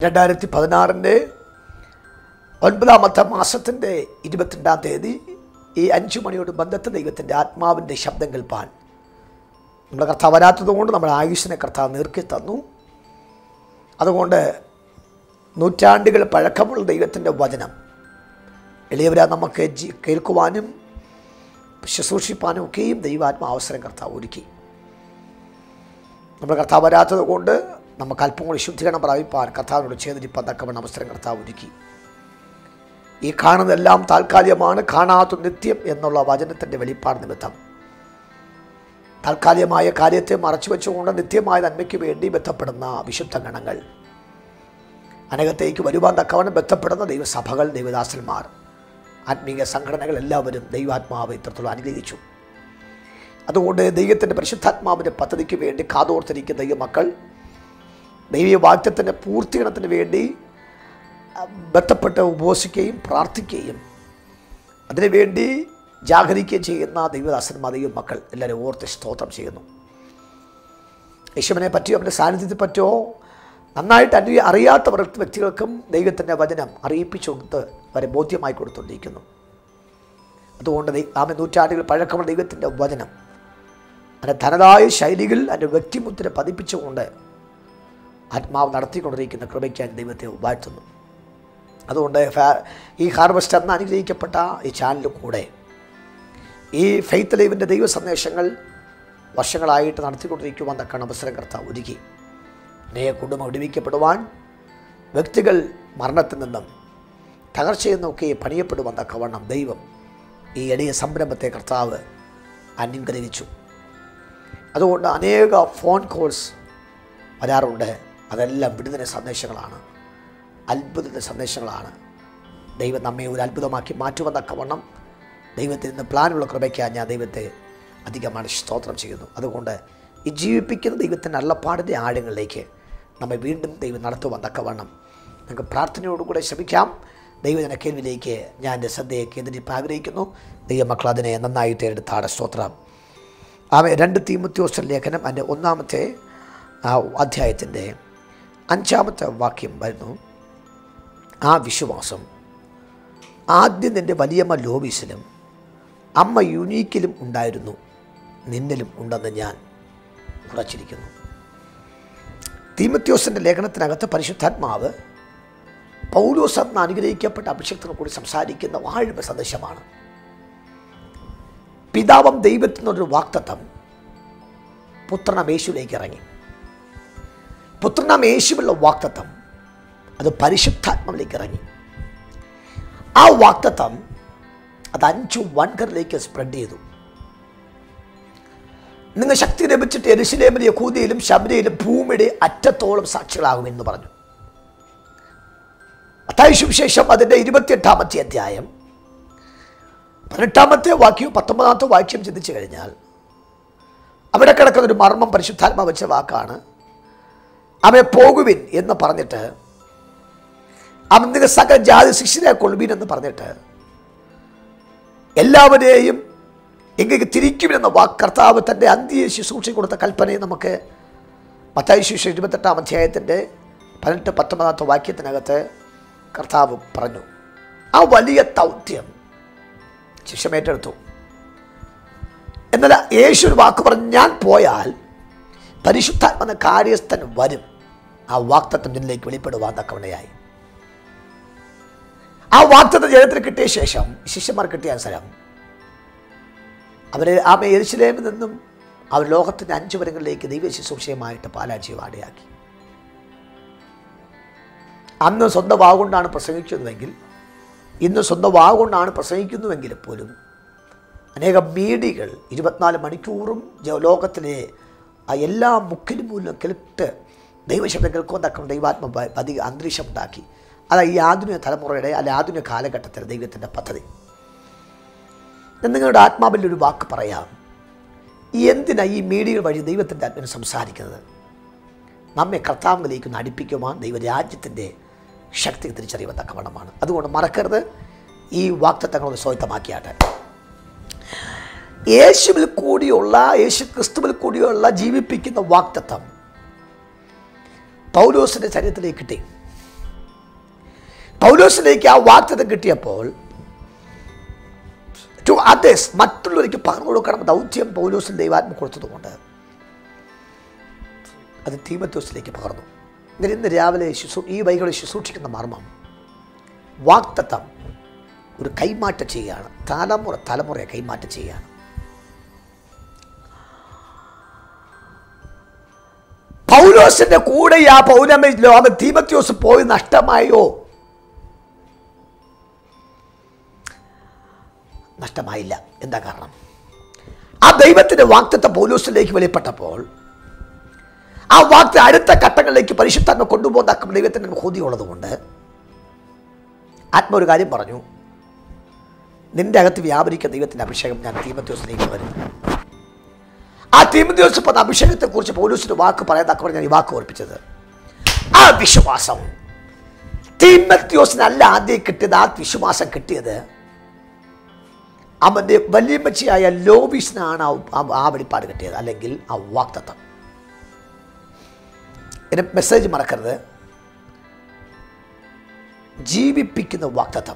രണ്ടായിരത്തി പതിനാറിൻ്റെ ഒൻപതാമത്തെ മാസത്തിൻ്റെ ഇരുപത്തിരണ്ടാം തീയതി ഈ അഞ്ചു മണിയോട് ബന്ധത്തെ ദൈവത്തിൻ്റെ ആത്മാവിൻ്റെ ശബ്ദം കേൾപ്പാൻ നമ്മുടെ കർത്താവ് വരാത്തതുകൊണ്ട് നമ്മുടെ ആയുഷിനെ കർത്താവ് നീർക്കി തന്നു അതുകൊണ്ട് നൂറ്റാണ്ടുകൾ പഴക്കമുള്ള ദൈവത്തിൻ്റെ വചനം എളിയവരാ നമുക്ക് ജി- കേൾക്കുവാനും ശുശ്രൂഷിപ്പാനും ഒക്കെയും ദൈവാത്മ അവസരം കർത്താവ് ഒരുക്കി നമ്മുടെ കർത്താവ് വരാത്തത് കൊണ്ട് നമുക്ക് അല്പം കൂടി ശുദ്ധീകരണം പ്രാപിപ്പാൻ കർത്താവിനോട് ചേർന്നിരിപ്പാൻ തക്കവണ്ണം അവസരം കർത്താവ് ഒരുക്കി ഈ കാണുന്നതെല്ലാം താൽക്കാലികമാണ് കാണാത്ത നിത്യം എന്നുള്ള വചനത്തിൻ്റെ വെളിപ്പാട് നിമിത്തം താൽക്കാലികമായ കാര്യത്തെ മറച്ചു വെച്ചുകൊണ്ട് നിത്യമായ നന്മയ്ക്ക് വേണ്ടി ബന്ധപ്പെടുന്ന വിശുദ്ധ ഗണങ്ങൾ അനകത്തേക്ക് വരുവാൻ തക്കവണ്ണം ബന്ധപ്പെടുന്ന ദൈവസഭകൾ ദൈവദാസന്മാർ ആത്മീയ സംഘടനകൾ എല്ലാവരും ദൈവാത്മാവ് ഇത്രത്തോളം അനുഗ്രഹിച്ചു അതുകൊണ്ട് ദൈവത്തിൻ്റെ പരിശുദ്ധാത്മാവിൻ്റെ പദ്ധതിക്ക് വേണ്ടി കാതോർത്തിരിക്കുന്ന ദൈവമക്കൾ ദൈവീയ വാക്യത്തിൻ്റെ പൂർത്തീകരണത്തിന് വേണ്ടി അഹ്, ബന്ധപ്പെട്ട് ഉപവസിക്കുകയും പ്രാർത്ഥിക്കുകയും അതിനുവേണ്ടി ജാഗരിക്കുകയും ചെയ്യുന്ന ദൈവദാസന്മാർ ദൈവ മക്കൾ എല്ലാവരും ഓർത്ത് സ്തോത്രം ചെയ്യുന്നു യേശുവിനെ പറ്റിയോ അവൻ്റെ സാന്നിധ്യത്തെ പറ്റിയോ നന്നായിട്ട് അനു അറിയാത്ത വ്യ- വ്യക്തികൾക്കും ദൈവത്തിൻ്റെ വചനം അറിയിപ്പിച്ചു കൊടുത്ത് അവരെ ബോധ്യമായി കൊടുത്തുകൊണ്ടിരിക്കുന്നു അതുകൊണ്ട് ദൈ- ആമെ നൂറ്റാണ്ടുകൾ പഴക്കമുള്ള ദൈവത്തിൻ്റെ വചനം അതിൻ്റെ തനതായ ശൈലികൾ അതിൻ്റെ വ്യക്തിമുദ്ര പതിപ്പിച്ചുകൊണ്ട് ആത്മാവ് നടത്തിക്കൊണ്ടിരിക്കുന്ന കൃപയ്ക്ക് ഞാൻ ദൈവത്തെ വാഴ്ത്തുന്നു അതുകൊണ്ട് ഫാ- ഈ ഹാർവസ്റ്റ് എന്ന അനുഗ്രഹിക്കപ്പെട്ട ഈ ചാനലിൽ കൂടെ ഈ ഫെയ്ത്ത് ലൈവിൻ്റെ ദൈവ സന്ദേശങ്ങൾ വർഷങ്ങളായിട്ട് നടത്തിക്കൊണ്ടിരിക്കുവാൻ തക്കാണ് അവസരം കർത്താവ് ഒരുക്കി അനേക കുടുംബം വിടുവിക്കപ്പെടുവാൻ വ്യക്തികൾ മരണത്തിൽ നിന്നും തകർച്ചയിൽ നിന്നൊക്കെ പണിയപ്പെടുവാൻ തക്കവണ്ണം ദൈവം ഈ എളിയ സംരംഭത്തെ കർത്താവ് അനുഗ്രഹിച്ചു അതുകൊണ്ട് അനേക ഫോൺ കോൾസ് വരാറുണ്ട് അതെല്ലാം വിടുതല സന്ദേശങ്ങളാണ് അത്ഭുത സന്ദേശങ്ങളാണ് ദൈവം നമ്മെ ഒരു അത്ഭുതമാക്കി മാറ്റുവാൻ തക്കവണ്ണം ദൈവത്തിൽ നിന്ന് പ്ലാനുള്ള കൃപയ്ക്കാണ് ഞാൻ ദൈവത്തെ അധികമാണ് സ്തോത്രം ചെയ്യുന്നു അതുകൊണ്ട് ഈ ജീവിപ്പിക്കുന്ന ദൈവത്തിൻ്റെ അള്ളപ്പാടിൻ്റെ ആഴങ്ങളിലേക്ക് നമ്മെ വീണ്ടും ദൈവം നടത്തുവാൻ തക്കവണ്ണം നമുക്ക് പ്രാർത്ഥനയോടുകൂടെ ശ്രമിക്കാം ദൈവജന കേൾവിലേക്ക് ഞാൻ എൻ്റെ ശ്രദ്ധയെ കേന്ദ്രീകരിക്കാൻ ആഗ്രഹിക്കുന്നു ദൈവമക്കൾ അതിനെ നന്നായിട്ട് എടുത്താണ് സ്തോത്രം ആമേ രണ്ട് തീമുത്യോസൻ ലേഖനം അതിൻ്റെ ഒന്നാമത്തെ ആ, അധ്യായത്തിൻ്റെ അഞ്ചാമത്തെ വാക്യം വരുന്നു ആ വിശ്വാസം ആദ്യം നിൻ്റെ വലിയമ്മ ലോബീസിലും അമ്മ യുനീക്കിലും ഉണ്ടായിരുന്നു നിന്നിലും ഉണ്ടെന്ന് ഞാൻ ഉറച്ചിരിക്കുന്നു തീമത്യോസിൻ്റെ ലേഖനത്തിനകത്ത് പരിശുദ്ധാത്മാവ് പൗലോസ് എന്ന അനുഗ്രഹിക്കപ്പെട്ട അഭിഷേകത്തിനെ കൂടി സംസാരിക്കുന്ന വാഴ്വ സന്ദേശമാണ് പിതാവം ദൈവത്തിൽ നിന്നൊരു വാക്തത്വം പുത്രനാം യേശുവിലേക്ക് ഇറങ്ങി പുത്രനാം യേശുവിലുള്ള വാക്തത്വം അത് പരിശുദ്ധാത്മാവിലേക്ക് ഇറങ്ങി ആ വാക്തത്വം അത് അഞ്ചു വൻകറിലേക്ക് സ്പ്രെഡ് ചെയ്തു നിങ്ങൾ ശക്തി ലഭിച്ചിട്ട് എരുശലേമിലും യഹൂദിയിലും ശബരിയിലും ഭൂമിയുടെ അറ്റത്തോളം സാക്ഷികളാകുമെന്ന് പറഞ്ഞു അത്തായ സുവിശേഷം അതിൻ്റെ ഇരുപത്തിയെട്ടാമത്തെ അധ്യായം പതിനെട്ടാമത്തെ വാക്യവും പത്തൊമ്പതാമത്തെ വാക്യം ചിന്തിച്ചു കഴിഞ്ഞാൽ അവിടെ കിടക്കുന്ന ഒരു മർമ്മം പരിശുദ്ധാത്മ വെച്ച വാക്കാണ് അവയെ പോകുവിൻ എന്ന് പറഞ്ഞിട്ട് അവൻ നിങ്ങൾ സകല ജാതി ശിക്ഷനെ കൊള്ളുവിൻ എന്ന് പറഞ്ഞിട്ട് എല്ലാവരെയും എങ്ങനെ തിരിക്കുമെന്ന വാക്ക് കർത്താവ് തൻ്റെ അന്ത്യ ശുശ്രൂഷ കൊടുത്ത കൽപ്പനയെ നമുക്ക് പത്തായി ശിശു ഇരുപത്തെട്ടാം അധ്യായത്തിൻ്റെ പതിനെട്ട് പത്തൊമ്പതാമത്തെ വാക്യത്തിനകത്ത് കർത്താവ് പറഞ്ഞു ആ വലിയ ദൗത്യം ശിക്ഷമേറ്റെടുത്തു എന്നാൽ യേശു ഒരു വാക്ക് പറഞ്ഞു ഞാൻ പോയാൽ പരിശുദ്ധാത്മന കാര്യസ്ഥൻ വരും ആ വാക്തത്വം നിന്നിലേക്ക് വെളിപ്പെടുവാൻ തക്കവണയായി ആ വാക്തത്വ ജനത്തിന് കിട്ടിയ ശേഷം ശിഷ്യന്മാർ കിട്ടിയ അവസരം അവരെ ആ എരിശിലേമിൽ നിന്നും അവർ ലോകത്തിൻ്റെ അഞ്ചു വരങ്ങളിലേക്ക് ദൈവ ശുശ്രൂഷയുമായിട്ട് പാലാച്ചി വാടയാക്കി അന്ന് സ്വന്തം വാഗൊണ്ടാണ് പ്രസംഗിക്കുന്നതെങ്കിൽ ഇന്ന് സ്വന്തം വാഗൊണ്ടാണ് പ്രസംഗിക്കുന്നുവെങ്കിൽ പോലും അനേകം മീഡിയകൾ ഇരുപത്തിനാല് മണിക്കൂറും ജ- ലോകത്തിലെ ആ എല്ലാ മുക്കിലും മൂലം കേട്ട് ദൈവശബ്ദം കേൾക്കുവാൻ തക്ക ദൈവാത്മ പ- അധിക അന്തരീക്ഷം ഉണ്ടാക്കി അതാ ഈ ആധുനിക തലമുറയുടെ അല്ല ആധുനിക കാലഘട്ടത്തിലെ ദൈവത്തിൻ്റെ പദ്ധതി ഞാൻ നിങ്ങളുടെ ആത്മാവിൽ ഒരു വാക്ക് പറയാം എന്തിനാ ഈ മീഡിയകൾ വഴി ദൈവത്തിൻ്റെ ആത്മാവിനെ സംസാരിക്കുന്നത് നമ്മെ കർത്താവിലേക്ക് ഒന്ന് അടുപ്പിക്കുവാൻ ദൈവരാജ്യത്തിൻ്റെ ശക്തി തിരിച്ചറിയുവാൻ തക്കവണ്ണമാണ് അതുകൊണ്ട് മറക്കരുത് ഈ വാക്തത്വങ്ങളൊന്ന് സ്വായത്തമാക്കിയാട്ടെ യേശുവിൽ കൂടിയുള്ള യേശു ക്രിസ്തുവിൽ കൂടിയുള്ള ജീവിപ്പിക്കുന്ന വാക്തത്വം പൗലോസിൻ്റെ ശരീരത്തിലേക്ക് കിട്ടി പൗലോസിലേക്ക് ആ വാക്തത്വം കിട്ടിയപ്പോൾ ടു അതേഴ്സ് മറ്റുള്ളവർക്ക് പകർന്നു കൊടുക്കണം ദൗത്യം പൗലോസിന് ദൈവാത്മ കൊടുത്തതുകൊണ്ട് അത് തീമത്തോസിലേക്ക് പകർന്നു എന്നാൽ ഇന്ന് രാവിലെ ശുശ്രൂ ഈ വൈകളെ ശുശ്രൂഷിക്കുന്ന മർമ്മം വാക്തത്വം ഒരു കൈമാറ്റം ചെയ്യുകയാണ് തലമുറ തലമുറയെ കൈമാറ്റം ചെയ്യുകയാണ് പൗലോസിന്റെ കൂടെ ആ പൗരമ ലോക തീമത്യോസ് പോയി നഷ്ടമായോ നഷ്ടമായില്ല എന്താ കാരണം ആ ദൈവത്തിന്റെ വാക്തത്വം പൗലോസിലേക്ക് വെളിപ്പെട്ടപ്പോൾ ആ വാക്ത അടുത്ത ഘട്ടങ്ങളിലേക്ക് പരിശുദ്ധാത്മ കൊണ്ടുപോകുന്ന ദൈവത്തിൻ്റെ ഹോദിയുള്ളതുകൊണ്ട് ആത്മ ഒരു കാര്യം പറഞ്ഞു നിന്റെ അകത്ത് വ്യാപരിക്കുന്ന ദൈവത്തിൻ്റെ അഭിഷേകം ഞാൻ തീമത്യോസിലേക്ക് വരുന്നു ആ തീമത്യോസ് ഇപ്പം അഭിഷേകത്തെക്കുറിച്ച് പോലീസിന് വാക്ക് പറയാൻ ഞാൻ ഈ വാക്ക് ഓർപ്പിച്ചത് ആ വിശ്വാസം തീമത്യോസിനല്ല ആദ്യം കിട്ടിയത് ആ വിശ്വാസം കിട്ടിയത് അവൻ്റെ വലിയമ്മച്ചിയായ ലോബീസിനാണ് ആ- ആ- ആ വെളിപ്പാട് കിട്ടിയത് അല്ലെങ്കിൽ ആ വാക്തത്വം എൻ്റെ മെസ്സേജ് മറക്കരുത് ജീവിപ്പിക്കുന്ന വാക്തത്വം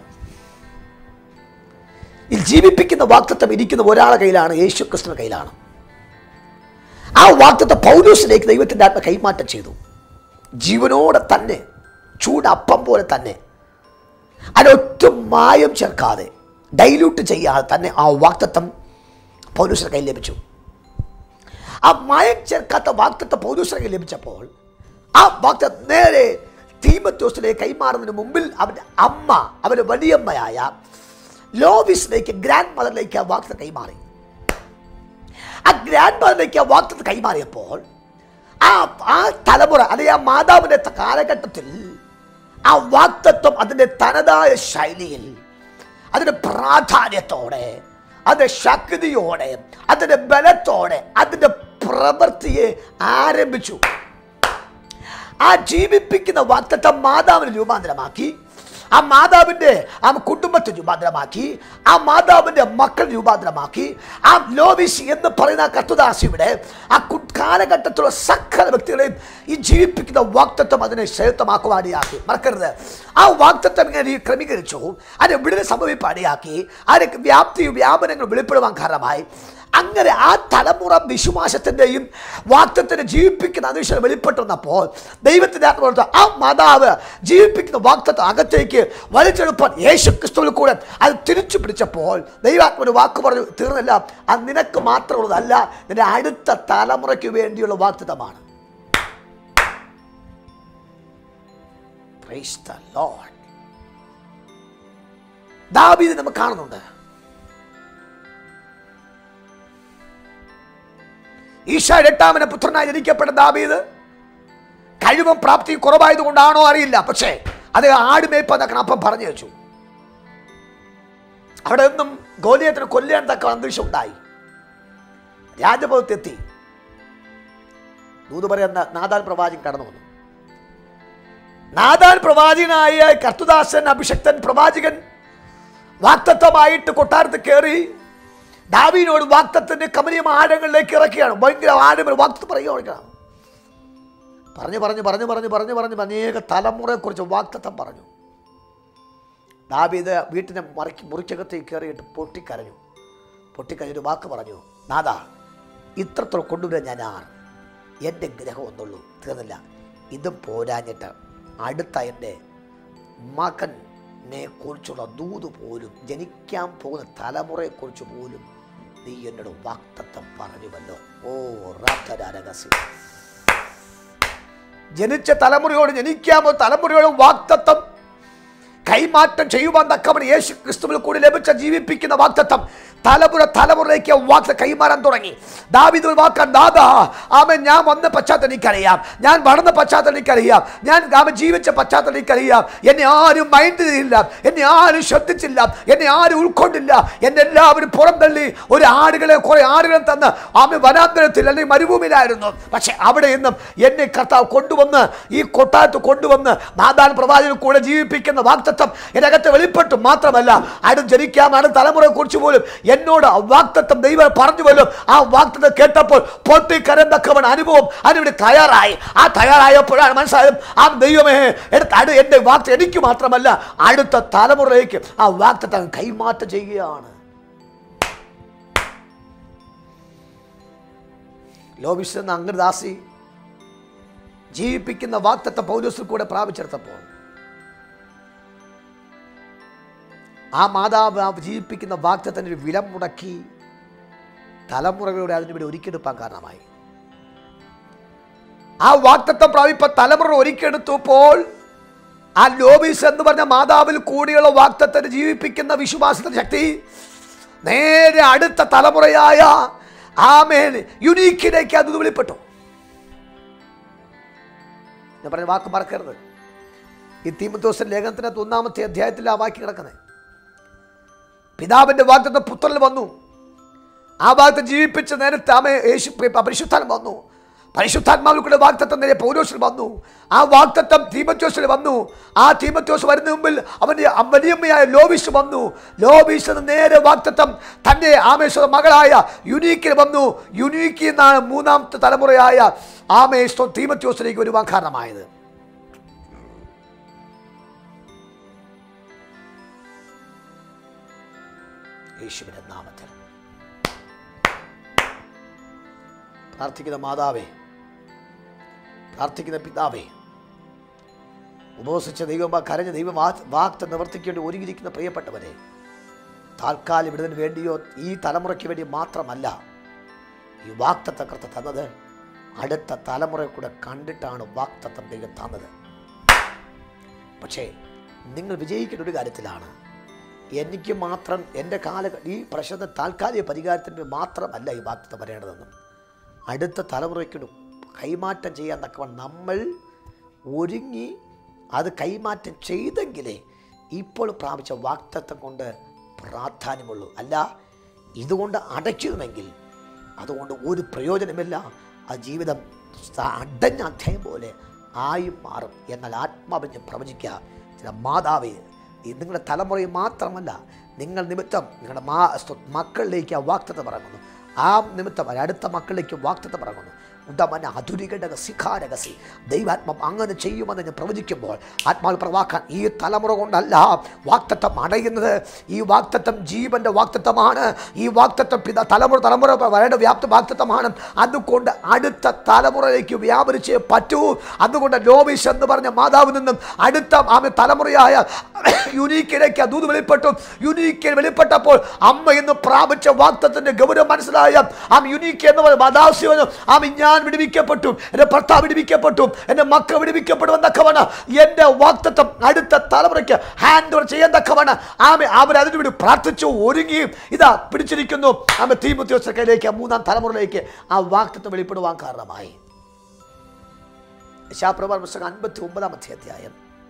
ഈ ജീവിപ്പിക്കുന്ന വാക്തത്വം ഇരിക്കുന്ന ഒരാളുടെ കയ്യിലാണ് യേശു ക്രിസ്തുവിന്റെ കയ്യിലാണ് ആ വാക്തത്വം പൗലൂസിലേക്ക് ദൈവത്തിൻ്റെ ആത്മ കൈമാറ്റം ചെയ്തു ജീവനോടെ തന്നെ ചൂടപ്പം പോലെ തന്നെ അതിനൊട്ടും മായം ചേർക്കാതെ ഡൈല്യൂട്ട് ചെയ്യാതെ തന്നെ ആ വാക്തത്വം പൗലൂസിന്റെ കയ്യിൽ ലഭിച്ചു ആ മായം ചേർക്കാത്ത വാക്തത്വം പൗലൂസിന്റെ കയ്യിൽ ലഭിച്ചപ്പോൾ ആ വാക്തത്വം നേരെ തീമത്യോസിലേക്ക് കൈമാറുന്നതിന് മുമ്പിൽ അവൻ്റെ അമ്മ അവൻ്റെ വലിയമ്മയായ ലോവിസിലേക്ക് ഗ്രാൻഡ് മദറിലേക്ക് ആ വാക്തത്വം കൈമാറി ആ ഗ്രാൻഡ് മദറിലേക്ക് ആ വാക്തത്വം കൈമാറിയപ്പോൾ ആ ആ തലമുറ അല്ലെ ആ മാതാവിൻ്റെ ത- കാലഘട്ടത്തിൽ ആ വാക്തത്വം അതിൻ്റെ തനതായ ശൈലിയിൽ അതിൻ്റെ പ്രാധാന്യത്തോടെ അതിൻ്റെ ശക്തിയോടെ അതിൻ്റെ ബലത്തോടെ അതിൻ്റെ പ്രവൃത്തിയെ ആരംഭിച്ചു ആ ജീവിപ്പിക്കുന്ന വാക്തത്വം മാതാവിനെ രൂപാന്തരമാക്കി ആ മാതാവിൻ്റെ ആ കുടുംബത്തെ രൂപാന്തരമാക്കി ആ മാതാവിൻ്റെ മക്കൾ രൂപാന്തരമാക്കി ആ ലോവിസ് എന്ന് പറയുന്ന ആ കത്തുദാസിയുടെ ആ കു- കാലഘട്ടത്തിലുള്ള സകല വ്യക്തികളെയും ഈ ജീവിപ്പിക്കുന്ന വാക്തത്വം അതിനെ ശ്രേയത്വമാക്കുവാനിയാക്കി മറക്കരുത് ആ വാക്തത്വം ഇങ്ങനെ ഈ ക്രമീകരിച്ചു അതിനെ വിടുതൽ സംഭവിപ്പാടിയാക്കി അതിന് വ്യാപ്തി വ്യാപനങ്ങൾ വെളിപ്പെടുവാൻ കാരണമായി അങ്ങനെ ആ തലമുറ വിശ്വാസത്തിൻ്റെയും വാക്തത്തിനെ ജീവിപ്പിക്കുന്ന അന്തരീക്ഷം വെളിപ്പെട്ടു വന്നപ്പോൾ ദൈവത്തിൻ്റെ ആത്മാവ് ആ മാതാവ് ജീവിപ്പിക്കുന്ന വാക്തത്വം അകത്തേക്ക് വലിച്ചെടുപ്പാൻ യേശു ക്രിസ്തുവിൽ കൂടെ അത് തിരിച്ചു പിടിച്ചപ്പോൾ ദൈവാത്മ ഒരു വാക്ക് പറഞ്ഞു തീർന്നില്ല അത് നിനക്ക് മാത്രമുള്ളതല്ല നിന്റെ അടുത്ത തലമുറയ്ക്ക് വേണ്ടിയുള്ള വാക്തത്വമാണ് Praise the Lord. ദാവീദ് നമുക്ക് കാണുന്നുണ്ട് ഈശായുടെ എട്ടാമന പുത്രനായി ജനിക്കപ്പെട്ട ദാവീദ് കഴിവും പ്രാപ്തിയും കുറവായതുകൊണ്ടാണോ അറിയില്ല പക്ഷേ അത് ആടുമേപ്പെന്നൊക്കെ അപ്പം പറഞ്ഞു വെച്ചു അവിടെ നിന്നും ഗോലിയത്തിന് കൊല്ലാൻ തക്ക അന്തരീക്ഷം ഉണ്ടായി രാജഭവത്തെത്തി ദൂത് പറയുന്ന നാദാൽ പ്രവാചകൻ കടന്നു വന്നു നാദാൽ പ്രവാചകനായ കർത്തുദാസൻ അഭിഷക്തൻ പ്രവാചകൻ വാക്തത്വമായിട്ട് കൊട്ടാരത്തിൽ കയറി ദാവീനോട് വാക്തത്തിന്റെ കമനീയം ആഴങ്ങളിലേക്ക് ഇറക്കിയാണ് ഭയങ്കര ആഴങ്ങൾ വാക്തത്വം പറയുകയാണ് പറഞ്ഞു പറഞ്ഞു പറഞ്ഞു പറഞ്ഞു പറഞ്ഞു പറഞ്ഞു അനേക തലമുറയെക്കുറിച്ച് വാക്തത്വം പറഞ്ഞു ദാവീദ് വീട്ടിനെ മറക്കി മുറിക്കകത്തേക്ക് കയറിയിട്ട് പൊട്ടിക്കരഞ്ഞു പൊട്ടിക്കരഞ്ഞൊരു വാക്ക് പറഞ്ഞു നാദാ ഇത്രത്തോളം കൊണ്ടുവരാൻ ഞാൻ ആർ എൻ്റെ ഗ്രഹം ഒന്നുള്ളൂ തീർന്നില്ല ഇതും പോരാഞ്ഞിട്ട് അടുത്ത എൻ്റെ മകനെ കുറിച്ചുള്ള ദൂത് പോലും ജനിക്കാൻ പോകുന്ന തലമുറയെക്കുറിച്ച് പോലും നീ എന്നോട് വാക്തത്വം പറഞ്ഞുവല്ലോ ഓ റാത്തരാരകസി ജനിച്ച തലമുറയോട് ജനിക്കാമോ തലമുറയോട് വാക്തത്വം കൈമാറ്റം ചെയ്യുവാൻ തക്കവണ് യേശു ക്രിസ്തുവിൽ കൂടി ലഭിച്ച ജീവിപ്പിക്കുന്ന വാക്തത്വം തലമുറ തലമുറയ്ക്ക് വാക്ക് കൈമാറാൻ തുടങ്ങി ദാവിദ് ഒരു വാക്കാൻ ദാദാ ആമൻ ഞാൻ വന്ന പശ്ചാത്തലം എനിക്കറിയാം ഞാൻ വളർന്ന പശ്ചാത്തലം എനിക്കറിയാം ഞാൻ ആമൻ ജീവിച്ച പശ്ചാത്തലം എനിക്കറിയാം എന്നെ ആരും മൈൻഡ് ചെയ്തില്ല എന്നെ ആരും ശ്രദ്ധിച്ചില്ല എന്നെ ആരും ഉൾക്കൊണ്ടില്ല എന്നെ എല്ലാവരും പുറം തള്ളി ഒരു ആടുകളെ കുറെ ആടുകളെ തന്ന് ആമ വനാന്തരത്തിൽ അല്ലെങ്കിൽ മരുഭൂമിയിലായിരുന്നു പക്ഷെ അവിടെ നിന്നും എന്നെ കർത്താവ് കൊണ്ടുവന്ന് ഈ കൊട്ടാരത്ത് കൊണ്ടുവന്ന് നാദാൻ പ്രവാചകൻ കൂടെ ജീവിപ്പിക്കുന്ന വാക്തത്വം എൻ്റെ അകത്ത് വെളിപ്പെട്ടു മാത്രമല്ല അടും ജനിക്കാം അടുത്ത തലമുറയെ കുറിച്ച് പോലും എന്നോട് ആ വാക്തത്വം ദൈവം പറഞ്ഞുവല്ലോ ആ വാക്തത്വം കേട്ടപ്പോൾ പൊട്ടിക്കരന്തക്കവൻ അനുഭവം അതിനുവേണ്ടി തയ്യാറായി ആ തയ്യാറായപ്പോഴാണ് മനസ്സിലായത് ആ ദൈവമേ എടുത്ത അടു എൻ്റെ വാക്ത എനിക്ക് മാത്രമല്ല അടുത്ത തലമുറയിലേക്ക് ആ വാക്തത്വം കൈമാറ്റം ചെയ്യുകയാണ് ലോബിസ് എന്ന അംഗദാസി ജീവിപ്പിക്കുന്ന വാക്തത്വ പൗലോസിൽ കൂടെ പ്രാപിച്ചെടുത്തപ്പോൾ ആ മാതാവ് ആ ജീവിപ്പിക്കുന്ന വാക്തത്തിന് ഒരു വില മുടക്കി തലമുറകളുടെ അതിനുവേണ്ടി ഒരുക്കിയെടുപ്പാൻ കാരണമായി ആ വാക്തത്വം പ്രാപിപ്പ തലമുറ ഒരുക്കിയെടുത്തപ്പോൾ ആ ലോബീസ് എന്ന് പറഞ്ഞ മാതാവിൽ കൂടിയുള്ള വാക്തത്തിന് ജീവിപ്പിക്കുന്ന വിശ്വാസത്തിന്റെ ശക്തി നേരെ അടുത്ത തലമുറയായ ആമേൻ യുനീക്കിലേക്ക് അത് വെളിപ്പെട്ടു ഞാൻ പറഞ്ഞ വാക്ക് മറക്കരുത് ഈ തീമത്തോസൻ ലേഖനത്തിനകത്ത് ഒന്നാമത്തെ അധ്യായത്തിൽ ആ വാക്യം കിടക്കുന്നത് പിതാവിന്റെ വാഗ്ദത്തം പുത്രനിൽ വന്നു ആ വാഗ്ദത്തം ജീവിപ്പിച്ച നേരത്തെ ആമ യേശു പരിശുദ്ധാത്മ വന്നു പരിശുദ്ധാത്മാവിൽ കൂടെ വാഗ്ദത്തം നേരെ പൗരോസിൽ വന്നു ആ വാഗ്ദത്തം തീമത്യോസിൽ വന്നു ആ തീമത്യോസ് വരുന്ന മുമ്പിൽ അവൻ്റെ വലിയമ്മയായ ലോബീസ് വന്നു ലോബീസ് എന്ന് നേരെ വാഗ്ദത്തം തൻ്റെ ആമേശ്വര മകളായ യുനീക്കിൽ വന്നു യുനീക്കിൽ നിന്നാണ് മൂന്നാമത്തെ തലമുറയായ ആമേശ്വരം തീമത്യോസിലേക്ക് വരുവാൻ കാരണമായത് യേശുവിൻ്റെ നാമത്തിൽ പ്രാർത്ഥിക്കുന്ന മാതാവേ പ്രാർത്ഥിക്കുന്ന പിതാവേ ഉപവസിച്ച ദൈവം കരഞ്ഞ ദൈവം വാക്ത നിവർത്തിക്കേണ്ടി ഒരുങ്ങിയിരിക്കുന്ന പ്രിയപ്പെട്ടവരെ താൽക്കാലം വിടുന്നതിന് വേണ്ടിയോ ഈ തലമുറയ്ക്ക് വേണ്ടി മാത്രമല്ല ഈ വാക്തത്വ കർത്ത തന്നത് അടുത്ത തലമുറയെ കൂടെ കണ്ടിട്ടാണ് വാക്തത്വം ദൈവം തന്നത് പക്ഷേ നിങ്ങൾ വിജയിക്കുന്ന ഒരു കാര്യത്തിലാണ് എനിക്ക് മാത്രം എൻ്റെ കാല ഈ പ്രശ്നത്തെ താൽക്കാലിക പരിഹാരത്തിന് മാത്രമല്ല ഈ വാക്തത്വം വരേണ്ടതെന്നും അടുത്ത തലമുറയ്ക്ക് കൈമാറ്റം ചെയ്യാൻ തക്കവണ്ണം നമ്മൾ ഒരുങ്ങി അത് കൈമാറ്റം ചെയ്തെങ്കിലേ ഇപ്പോൾ പ്രാപിച്ച വാക്തത്വം കൊണ്ട് പ്രാധാന്യമുള്ളൂ അല്ല ഇതുകൊണ്ട് അടയ്ക്കുമെങ്കിൽ അതുകൊണ്ട് ഒരു പ്രയോജനമില്ല ആ ജീവിതം അടഞ്ഞ അധ്യായം പോലെ ആയി മാറും എന്നാൽ ആത്മാവിനെ പ്രവചിക്കുക ചില മാതാവേ നിങ്ങളുടെ തലമുറയിൽ മാത്രമല്ല നിങ്ങൾ നിമിത്തം നിങ്ങളുടെ മാ മക്കളിലേക്ക് ആ വാക്തത്വം ഇറങ്ങുന്നു ആ നിമിത്തം അടുത്ത മക്കളിലേക്ക് വാക്തത്വം ഇറങ്ങുന്നു ഉദമന അധുരികടകസി ഖാരകസി ദൈവാത്മം അങ്ങനെ ചെയ്യുമെന്ന് ഞാൻ പ്രവചിക്കുമ്പോൾ ആത്മാവ് പ്രവാക്കാൻ ഈ തലമുറ കൊണ്ടല്ല വാക്തത്വം അടയുന്നത് ഈ വാക്തത്വം ജീവന്റെ വാക്തത്വമാണ് ഈ വാക്തത്വം പിത തലമുറ തലമുറ വരേണ്ട വ്യാപ്ത വാക്തത്വമാണ് അതുകൊണ്ട് അടുത്ത തലമുറയിലേക്ക് വ്യാപരിച്ചേ പറ്റൂ അതുകൊണ്ട് ലോബീസ് എന്ന് പറഞ്ഞ മാതാവിൽ നിന്നും അടുത്ത ആമ തലമുറയായ യുനീക്കിലേക്ക് ദൂത് വെളിപ്പെട്ടു യുനീക്കിൽ വെളിപ്പെട്ടപ്പോൾ അമ്മ എന്ന് പ്രാപിച്ച വാക്തത്തിന്റെ ഗൗരവം മനസ്സിലായ ആ യുനീക്ക് എന്ന് പറഞ്ഞ മദാസ്യവനും ആമ ഞാൻ വിടുവിക്കപ്പെട്ടു എൻ്റെ ഭർത്താവ് വിടുവിക്കപ്പെട്ടു എൻ്റെ മക്കൾ വിടുവിക്കപ്പെടും എന്നൊക്കെവണ് എൻ്റെ വാക്തത്വം അടുത്ത തലമുറയ്ക്ക് ഹാൻഡ് ഓവർ ചെയ്യാൻ തക്കവണ് ആമ അവർ അതിനു വേണ്ടി പ്രാർത്ഥിച്ചു ഒരുങ്ങി ഇതാ പിടിച്ചിരിക്കുന്നു ആമ തീമുത്യോസക്കയിലേക്ക് മൂന്നാം തലമുറയിലേക്ക് ആ വാക്തത്വം വെളിപ്പെടുവാൻ കാരണമായി യശാപ്രഭാർ പുസ്തകം അൻപത്തി ഒമ്പതാമത്തെ അധ്യായം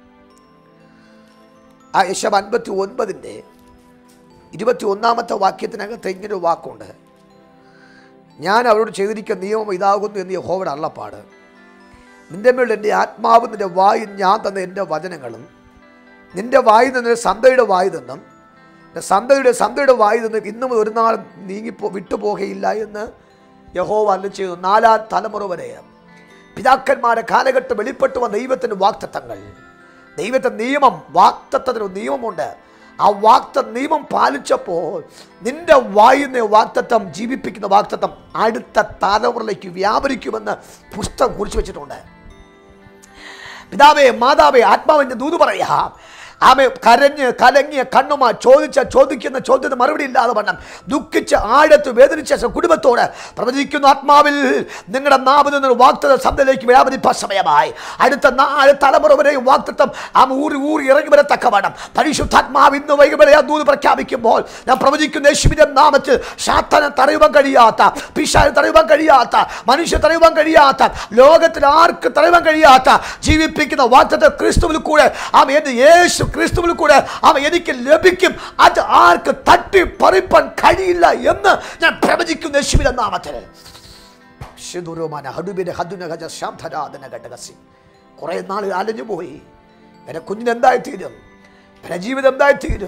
ആ യശം അൻപത്തി ഒൻപതിൻ്റെ ഇരുപത്തി ഒന്നാമത്തെ വാക്യത്തിനകത്ത് ഇങ്ങനൊരു വാക്കുണ്ട് ഞാൻ അവരോട് ചെയ്തിരിക്കുന്ന നിയമം ഇതാകുന്നു എന്ന് യഹോവയുടെ അള്ളപ്പാട് നിന്റെ മേളിൽ എൻ്റെ ആത്മാവ് നിന്റെ വായിൽ ഞാൻ തന്ന എൻ്റെ വചനങ്ങളും നിന്റെ വായിൽ നിന്ന് സന്തയുടെ വായിൽ നിന്നും സന്തയുടെ സന്തയുടെ വായിൽ നിന്നും ഇന്നും ഒരു നാൾ നീങ്ങിപ്പോ വിട്ടുപോകയില്ല എന്ന് യഹോവ അല്ല ചെയ്തു നാലാം തലമുറ വരെ പിതാക്കന്മാരെ കാലഘട്ടം വെളിപ്പെട്ടു വന്ന ദൈവത്തിൻ്റെ വാക്തത്വങ്ങൾ ദൈവത്തിൻ്റെ നിയമം വാക്തത്വത്തിന് നിയമമുണ്ട് ആ വാക്ത നിയമം പാലിച്ചപ്പോൾ നിന്റെ വായുന്ന വാക്തത്വം ജീവിപ്പിക്കുന്ന വാക്തത്വം അടുത്ത തലമുറയിലേക്ക് വ്യാപരിക്കുമെന്ന് പുസ്തകം കുറിച്ച് വെച്ചിട്ടുണ്ട് പിതാവേ മാതാവേ ആത്മാവിൻ്റെ ദൂത് പറയാം ആമെ കരഞ്ഞ് കലങ്ങിയ കണ്ണുമാ ചോദിച്ച ചോദിക്കുന്ന ചോദ്യത്തിന് മറുപടി ഇല്ലാതെ വണ്ണം ദുഃഖിച്ച് ആഴത്ത് വേദനിച്ച കുടുംബത്തോട് പ്രവചിക്കുന്ന ആത്മാവിൽ നിങ്ങളുടെ നാവിൽ നിന്ന് വാക്തത ശബ്ദത്തിലേക്ക് വ്യാപരിപ്പാൻ സമയമായി അടുത്ത നാല് തലമുറ വരെയും വാക്തത്വം ആ ഊറി ഊറി ഇറങ്ങി വരത്തക്കവണ്ണം പരിശുദ്ധാത്മാവ് ഇന്ന് വൈകുന്നേരം ആ ദൂത് പ്രഖ്യാപിക്കുമ്പോൾ ഞാൻ പ്രവചിക്കുന്ന യേശുവിന്റെ നാമത്തിൽ ശാത്തനെ തടയുവാൻ കഴിയാത്ത പിശാനെ തടയുവാൻ കഴിയാത്ത മനുഷ്യ തടയുവാൻ കഴിയാത്ത ലോകത്തിൽ ആർക്ക് തടയുവാൻ കഴിയാത്ത ജീവിപ്പിക്കുന്ന വാക്തത്തെ ക്രിസ്തുവിൽ കൂടെ ആ എന്റെ യേശു ക്രിസ്തുവിൽ കൂടെ അവ എനിക്ക് ലഭിക്കും അത് ആർക്ക് തട്ടി പറിപ്പാൻ കഴിയില്ല എന്ന് ഞാൻ പ്രവചിക്കുന്ന യേശുവിന്റെ നാമത്തിൽ ശിതുരോമാന ഹടുബിന്റെ ഹദുനഗജ ശാന്തരാധന ഘടകസി കുറേ നാൾ അലഞ്ഞു പോയി എൻ്റെ കുഞ്ഞിന് എന്തായിത്തീരും എൻ്റെ ജീവിതം എന്തായിത്തീരും